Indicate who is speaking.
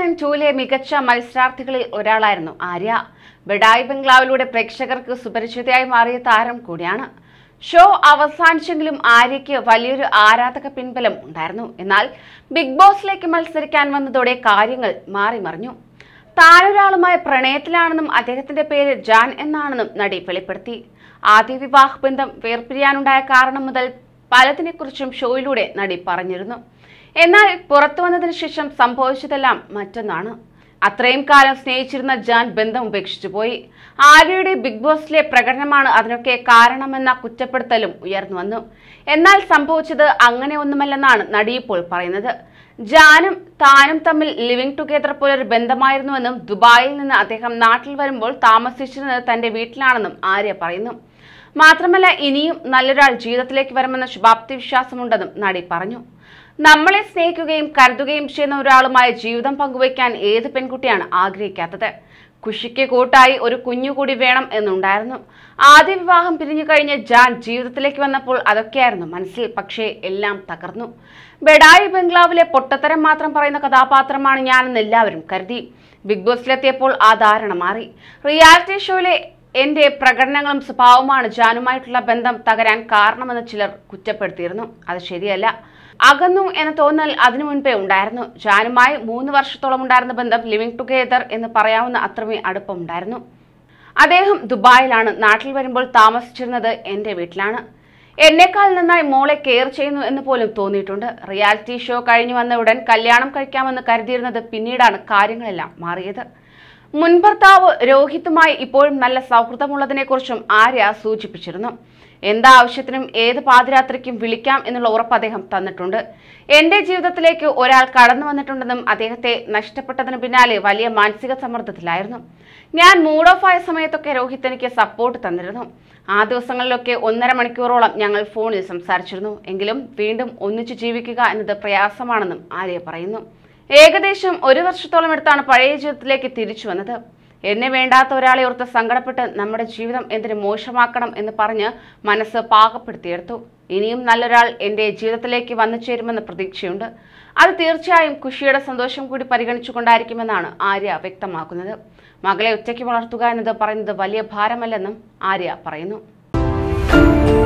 Speaker 1: and ടൂലെ മികച്ച മത്സരാർത്ഥികളിൽ ഒരാളായിരുന്നു ആര്യ ബഡായി ബംഗ്ലാവിലൂടെ പ്രേക്ഷകർക്ക് സുപരിചിതയായി മാറിയ താരം കൂടിയാണ് ഷോ അവസാനിച്ചെങ്കിലും ആര്യയ്ക്ക് വലിയൊരു ആരാധക പിൻബലം ഉണ്ടായിരുന്നു എന്നാൽ ബിഗ് ബോസിലേക്ക് മത്സരിക്കാൻ വന്നതോടെ കാര്യങ്ങൾ മാറിമറിഞ്ഞു താനൊരാളുമായി പ്രണയത്തിലാണെന്നും അദ്ദേഹത്തിന്റെ പേര് ജാൻ എന്നാണെന്നും നടി വെളിപ്പെടുത്തി ആദ്യ വിവാഹ ബന്ധം വേർപിരിയാനുണ്ടായ കാരണം മുതൽ പലതിനെക്കുറിച്ചും ഷോയിലൂടെ നടി പറഞ്ഞിരുന്നു എന്നാൽ പുറത്തു വന്നതിന് ശേഷം സംഭവിച്ചതെല്ലാം മറ്റൊന്നാണ് അത്രയും കാലം സ്നേഹിച്ചിരുന്ന ജാൻ ബന്ധം ഉപേക്ഷിച്ചു പോയി ആര്യയുടെ ബിഗ് ബോസിലെ പ്രകടനമാണ് അതിനൊക്കെ കാരണമെന്ന കുറ്റപ്പെടുത്തലും ഉയർന്നു വന്നു എന്നാൽ സംഭവിച്ചത് അങ്ങനെ ഒന്നുമല്ലെന്നാണ് നടി ഇപ്പോൾ പറയുന്നത് ജാനും താനും തമ്മിൽ ലിവിംഗ് ടുഗെദർ പോലൊരു ബന്ധമായിരുന്നുവെന്നും ദുബായിൽ നിന്ന് അദ്ദേഹം നാട്ടിൽ വരുമ്പോൾ താമസിച്ചിരുന്നത് തന്റെ വീട്ടിലാണെന്നും ആര്യ പറയുന്നു മാത്രമല്ല ഇനിയും നല്ലൊരാൾ ജീവിതത്തിലേക്ക് വരുമെന്ന ശുഭാപ്തി വിശ്വാസമുണ്ടെന്നും നടി പറഞ്ഞു നമ്മളെ സ്നേഹിക്കുകയും കരുതുകയും ചെയ്യുന്ന ഒരാളുമായി ജീവിതം പങ്കുവയ്ക്കാൻ ഏത് പെൺകുട്ടിയാണ് ആഗ്രഹിക്കാത്തത് ഖുഷിക്ക് കൂട്ടായി ഒരു കുഞ്ഞു കൂടി വേണം എന്നുണ്ടായിരുന്നു ആദ്യ വിവാഹം പിരിഞ്ഞു കഴിഞ്ഞ് ജാൻ ജീവിതത്തിലേക്ക് വന്നപ്പോൾ അതൊക്കെയായിരുന്നു മനസ്സിൽ പക്ഷേ എല്ലാം തകർന്നു ബെഡായി ബംഗ്ലാവിലെ പൊട്ടത്തരം മാത്രം പറയുന്ന കഥാപാത്രമാണ് ഞാനെന്ന് എല്ലാവരും കരുതി ബിഗ് ബോസിലെത്തിയപ്പോൾ ആ ധാരണ മാറി റിയാലിറ്റി ഷോയിലെ എന്റെ പ്രകടനങ്ങളും സ്വഭാവമാണ് ജാനുമായിട്ടുള്ള ബന്ധം തകരാൻ കാരണമെന്ന് ചിലർ കുറ്റപ്പെടുത്തിയിരുന്നു അത് ശരിയല്ല അകന്നു എന്ന തോന്നൽ അതിനു മുൻപേ ഉണ്ടായിരുന്നു ജാനുമായി മൂന്ന് വർഷത്തോളം ഉണ്ടായിരുന്ന ബന്ധം ലിവിംഗ് ടുഗെദർ എന്ന് പറയാവുന്ന അത്രമേ അടുപ്പമുണ്ടായിരുന്നു അദ്ദേഹം ദുബായിലാണ് നാട്ടിൽ വരുമ്പോൾ താമസിച്ചിരുന്നത് എൻ്റെ വീട്ടിലാണ് എന്നെക്കാൾ നന്നായി മോളെ കെയർ ചെയ്യുന്നു എന്ന് പോലും തോന്നിയിട്ടുണ്ട് റിയാലിറ്റി ഷോ കഴിഞ്ഞു വന്ന ഉടൻ കല്യാണം കഴിക്കാമെന്ന് കരുതിയിരുന്നത് പിന്നീടാണ് കാര്യങ്ങളെല്ലാം മാറിയത് മുൻ ഭർത്താവ് രോഹിത്തുമായി ഇപ്പോഴും നല്ല സൗഹൃദമുള്ളതിനെക്കുറിച്ചും ആര്യ സൂചിപ്പിച്ചിരുന്നു എന്താവശ്യത്തിനും ഏത് പാതിരാത്രിക്കും വിളിക്കാം എന്നുള്ള ഉറപ്പ് അദ്ദേഹം തന്നിട്ടുണ്ട് എന്റെ ജീവിതത്തിലേക്ക് ഒരാൾ കടന്നു വന്നിട്ടുണ്ടെന്നും അദ്ദേഹത്തെ നഷ്ടപ്പെട്ടതിന് പിന്നാലെ വലിയ മാനസിക സമ്മർദ്ദത്തിലായിരുന്നു ഞാൻ മൂഡ് ഓഫ് ആയ സമയത്തൊക്കെ രോഹിത് എനിക്ക് സപ്പോർട്ട് തന്നിരുന്നു ആ ദിവസങ്ങളിലൊക്കെ ഒന്നര മണിക്കൂറോളം ഞങ്ങൾ ഫോണിൽ സംസാരിച്ചിരുന്നു എങ്കിലും വീണ്ടും ഒന്നിച്ചു ജീവിക്കുക എന്നത് പ്രയാസമാണെന്നും ആര്യ പറയുന്നു ഏകദേശം ഒരു വർഷത്തോളം എടുത്താണ് പഴയ ജീവിതത്തിലേക്ക് തിരിച്ചു വന്നത് എന്നെ വേണ്ടാത്ത ഒരാളെ ഓർത്ത് സങ്കടപ്പെട്ട് നമ്മുടെ ജീവിതം എന്തിനു മോശമാക്കണം എന്ന് പറഞ്ഞ് മനസ്സ് പാകപ്പെടുത്തിയെടുത്തു ഇനിയും നല്ലൊരാൾ എൻ്റെ ജീവിതത്തിലേക്ക് വന്നു ചേരുമെന്ന പ്രതീക്ഷയുണ്ട് അത് തീർച്ചയായും ഖുഷിയുടെ സന്തോഷം കൂടി പരിഗണിച്ചുകൊണ്ടായിരിക്കുമെന്നാണ് ആര്യ വ്യക്തമാക്കുന്നത് മകളെ ഒറ്റയ്ക്ക് വളർത്തുക എന്നത് പറയുന്നത് വലിയ ഭാരമല്ലെന്നും ആര്യ പറയുന്നു